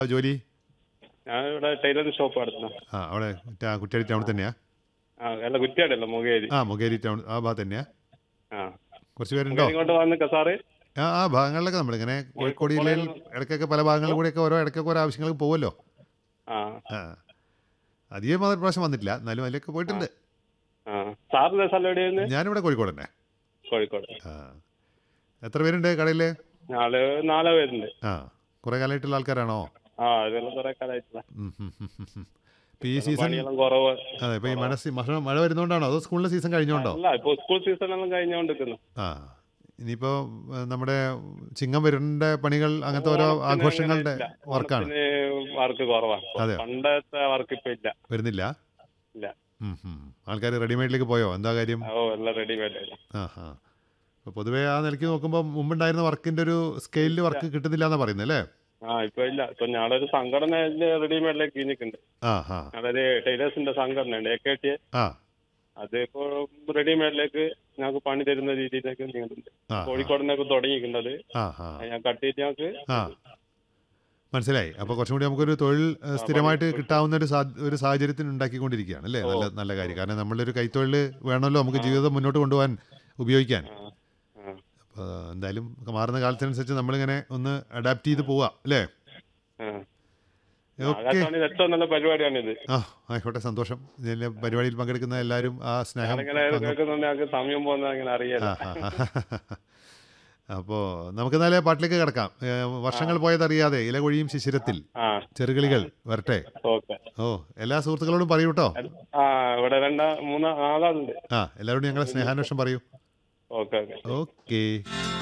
ജോലി ഞാൻ ഇവിടെ ടൈലറിംഗ് ഷോപ്പ് നടത്തുന്ന ആ അവിടെ മറ്റേ ആ കുറ്റ്യാടി ടൗണിൽ തന്നെയാ ആ അല്ല കുറ്റിയാടല്ല മുഖേരി ആ മൊകേരി ടൗൺ ആ ഭാഗത്ത് തന്നെയാ ആ കുറച്ച് പേരുണ്ടോ മുഖേരി കൊണ്ട് വന്നിക്ക സാറ് ആ ആ ഭാഗങ്ങളിലൊക്കെ നമ്മളിങ്ങനെ കോഴിക്കോട് ജില്ലയിൽ ഇടയ്ക്കൊക്കെ പല ഭാഗങ്ങളിൽ കൂടെയൊക്കെ ഓരോ ഇടയ്ക്കൊക്കെ ഓരോ ആവശ്യങ്ങൾക്ക് പോകുമല്ലോ ആ ആ അധികം മാത്രം പ്രാവശ്യം വന്നിട്ടില്ല എന്നാലും അതിലൊക്കെ പോയിട്ടുണ്ട് ആ സാറിന്റെ സ്ഥലം എവിടെയായിരുന്നു ഞാനിവിടെ കോഴിക്കോട് തന്നെ കോഴിക്കോട് ആ എത്ര പേരുണ്ട് കടയിൽ നാല് നാല് പേരുണ്ട് ആ കുറേ കാലമായിട്ടുള്ള ആൾക്കാരാണോ ആ ഇതെല്ലാം കുറെ കാലമായിട്ടില്ല ഉം, ഉം, ഉം, ഉം, ഉം. ഇപ്പൊ ഈ സീസൺ പണിയെല്ലാം കുറവ് അതെ ഇപ്പൊ ഈ മഴ സീ- മഴ മഴ വരുന്നോണ്ടാണോ അതോ സ്കൂളിലെ സീസൺ കഴിഞ്ഞോണ്ടോ അല്ല ഇപ്പൊ സ്കൂൾ സീസൺ എല്ലാം കഴിഞ്ഞോണ്ടിരിക്കുന്നു ആ ഇനിയിപ്പോ ഏഹ്, നമ്മുടെ ചിങ്ങം വരുന്ന പണികൾ അങ്ങനത്തെ ഓരോ ഓണത്തിന് ആഘോഷങ്ങളുടെ അങ്ങനെ ഇല്ല. വർക്കാണ് ഓണത്തിന് വർക്ക് കുറവാണ് അതെയോ? പണ്ടത്തെ വർക്ക് ഇപ്പൊ ഇല്ല വരുന്നില്ല ഇല്ല ആൾക്കാർ റെഡിമെയ്ഡിലേക്ക് പോയോ എന്താ കാര്യം ഓ എല്ലാം റെഡിമെയ്ഡ് ആ ആ അപ്പോൾ പൊതുവേ ആ നിലയ്ക്ക് നോക്കുമ്പോൾ മുമ്പുണ്ടായിരുന്ന വർക്കിന്റെ ഒരു സ്കെയിലിൽ വർക്ക് കിട്ടുന്നില്ല എന്നാ പറയുന്നത് അല്ലേ ആ ഇപ്പൊ ഇല്ല ഇപ്പൊ ഞങ്ങളൊരു സംഘടന റെഡിമെയ്ഡിലേക്ക് കഴിഞ്ഞിട്ടുണ്ട് ആ ആ ഞങ്ങളൊരു ടൈലേഴ്സിന്റെ സംഘടന ഉണ്ട് എ കെ ടി ആ അത് ഇപ്പോൾ റെഡിമെയ്ഡിലേക്ക് ഞങ്ങൾക്ക് പണി തരുന്ന രീതിയിലേക്ക് നീങ്ങുന്നുണ്ട് ആ കോഴിക്കോട് നിന്നൊക്കെ തുടങ്ങിയിരിക്കുന്നത് ആ ആ ഞാൻ കട്ട് ചെയ്ത് ഞങ്ങൾക്ക് ആ മനസ്സിലായി അപ്പോൾ കുറച്ചും കൂടി നമുക്കൊരു തൊഴിൽ ഏഹ്, സ്ഥിരമായിട്ട് കിട്ടാവുന്ന ഒരു സാ- ഒരു സാഹചര്യത്തിന് ഉണ്ടാക്കിക്കൊണ്ടിരിക്കുകയാണ് അല്ലേ നല്ല നല്ല കാര്യം കാരണം നമ്മളൊരു കൈത്തൊഴിൽ വേണമല്ലോ നമുക്ക് ജീവിതം മുന്നോട്ട് കൊണ്ടുപോകാൻ ഉപയോഗിക്കാൻ ആ, ആ, അപ്പോൾ എന്തായാലും മാറുന്ന കാലത്തിനനുസരിച്ച് നമ്മളിങ്ങനെ ഒന്ന് അഡാപ്റ്റ് ചെയ്ത് പോവാം അല്ലേ ആ. ഓക്കെ ആകാശവാണിയിൽ ഏറ്റവും നല്ല പരിപാടിയാണിത് ആ ആയിക്കോട്ടെ സന്തോഷം ഇതിലെ പരിപാടിയിൽ പങ്കെടുക്കുന്ന എല്ലാവരും ആ സ്നേഹം ഞാനിങ്ങനെ കേൾക്കുന്നുണ്ട് ഞങ്ങൾക്ക് സമയം പോകുന്നത് അങ്ങനെ അറിയാലോ അപ്പോൾ നമുക്ക് എന്നാലേ പാട്ടിലേക്ക് കിടക്കാം ഏ, വർഷങ്ങൾ പോയതറിയാതെ ഇലകൊഴിയും ശിശിരത്തിൽ ആ ചെറുകിളികൾ വരട്ടെ ഓക്കെ ഓ എല്ലാ സുഹൃത്തുക്കളോടും പറയൂ കേട്ടോ ആ ഇവിടെ രണ്ടാ മൂന്നാ നാലാളുണ്ട് ആ എല്ലാവരോടും ഞങ്ങളെ സ്നേഹാന്വേഷണം പറയൂ ഓക്കെ ഓക്കെ ഓക്കേ